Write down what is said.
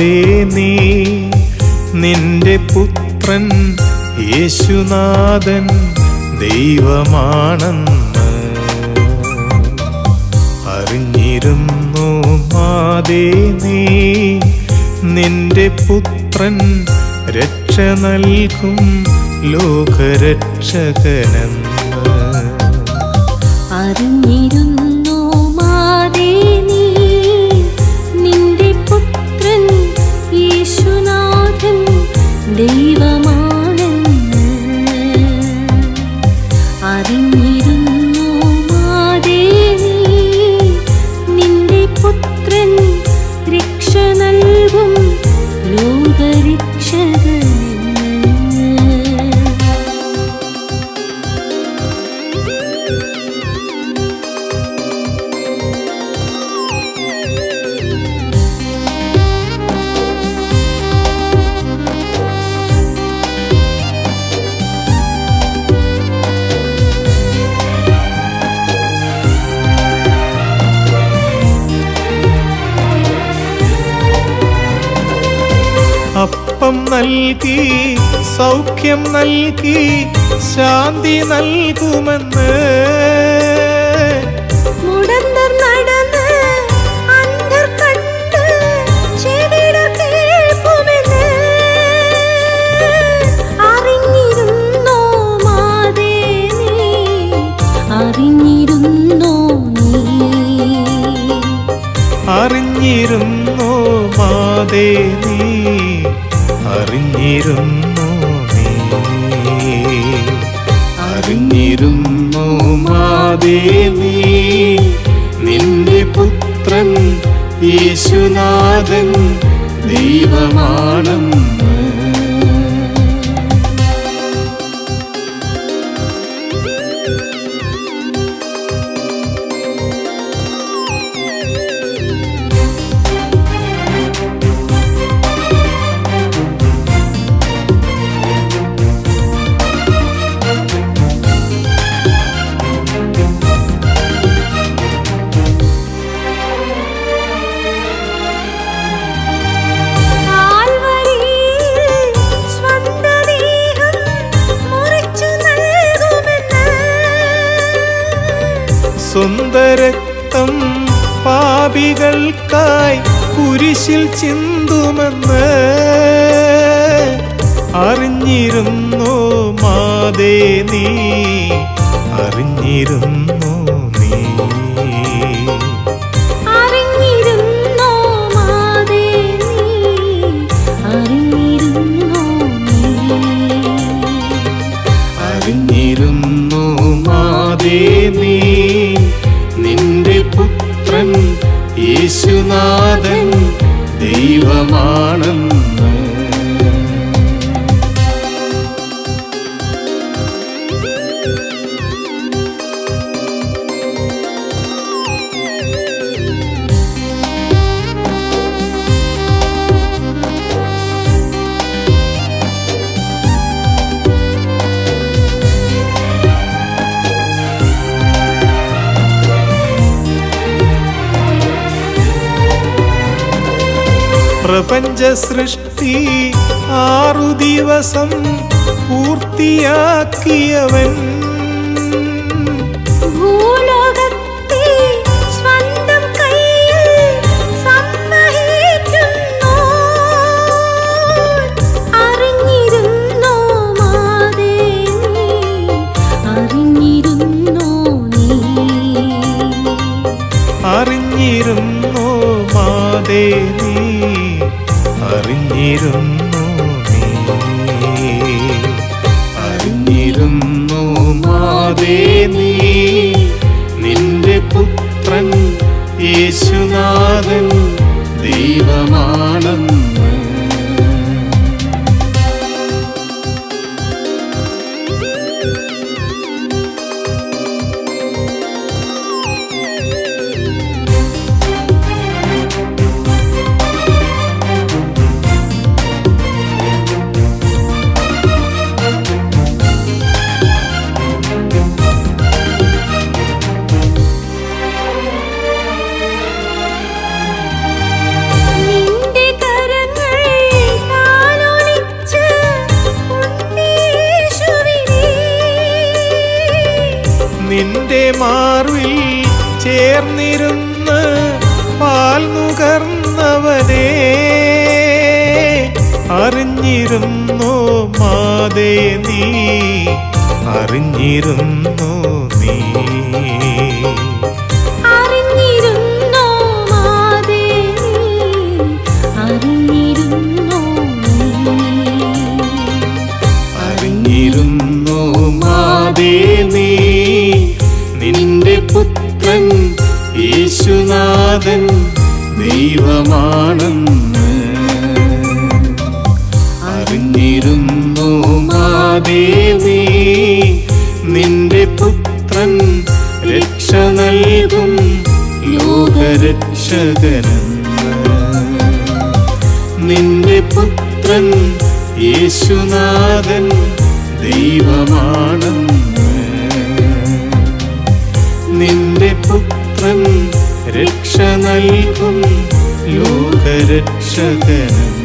മാതേ നീ നിന്റെ പുത്രൻ യേശുനാഥൻ ദൈവമാണെന്ന് അറിഞ്ഞിരുന്നു മാതേ നീ നിന്റെ പുത്രൻ രക്ഷ നൽകും ലോകരക്ഷകനെന്ന് അറിഞ്ഞിരുന്നു മാതേ നീ നിന്റെ പുത്രൻ യേശുനാഥൻ ദൈവമാണെന്ന് അറിഞ്ഞിരുന്നു മാതേ നീ നിന്റെ പുത്രൻ രക്ഷ നൽകും ലോകരക്ഷകനെന്ന് അപ്പം നൽകി സൗഖ്യം നൽകി ശാന്തി നൽകുമെന്ന് മുടന്തർ നടന്ന് അന്ധർ കണ്ട് ചെവിട കേൾക്കുമെന്ന് അറിഞ്ഞിരുന്നോ മാതേ നീ അറിഞ്ഞിരുന്നോ നീ അറിഞ്ഞിരുന്നു മാതേ നീ അറിഞ്ഞിരുന്നു നീ അറിഞ്ഞിരുന്നു മാതേ നീ നിന്റെ പുത്രൻ യേശുനാഥൻ ദൈവമാണെന്ന് കാൽവരിയിൽ സ്വന്തദേഹം മുറിച്ചു നൽകുമെന്ന് സ്വന്തരക്തം പാപികൾക്കായി കുരിശിൽ ചിന്തുമെന്ന് അറിഞ്ഞിരുന്നു മാതേ നീ അറിഞ്ഞിരുന്നു നീ അറിഞ്ഞിരുന്നോ മാതേ നീ അറിഞ്ഞിരുന്നോ നീ അറിഞ്ഞിരുന്നു മാതേ നീ നിന്റെ പുത്രൻ യേശുനാഥൻ ദൈവമാണെന്ന് പ്രപഞ്ച സൃഷ്ടി ആറു ദിവസം പൂർത്തിയാക്കിയവൻ ഭൂലോകത്തെ സ്വന്തം കയ്യിൽ സമ്മഹിക്കുന്നു അറിഞ്ഞിരുന്നോ മാതേ നീ അറിഞ്ഞിരുന്നോ നീ അറിഞ്ഞിരുന്നു മാതേ നീ അറിഞ്ഞിരുന്നു നീ അറിഞ്ഞിരുന്നു മാതേ നീ നിന്റെ പുത്രൻ യേശുനാഥൻ ദൈവമാണെന്ന് നിന്റെ കര നിന്റെ മാർവിൽ ചേർന്നിരുന്ന് പാൽ നുകർന്നവനെ അറിഞ്ഞിരുന്നു മാതേ നീ അറിഞ്ഞിരുന്നു നീ അറിഞ്ഞിരുന്നോ മാതേ നീ അറിഞ്ഞിരുന്നോ നീ അറിഞ്ഞിരുന്നു മാതേ നീ നിന്റെ പുത്രൻ യേശുനാഥൻ ദൈവമാണെന്ന് അറിഞ്ഞിരുന്നു മാതേ നീ നിന്റെ പുത്രൻ രക്ഷ നൽകും ലോകരക്ഷകനെന്ന് നിന്റെ പുത്രൻ യേശുനാഥൻ ദൈവമാണെന്ന് നിന്റെ പുത്രൻ രക്ഷ നൽകും ലോകരക്ഷകനെന്ന്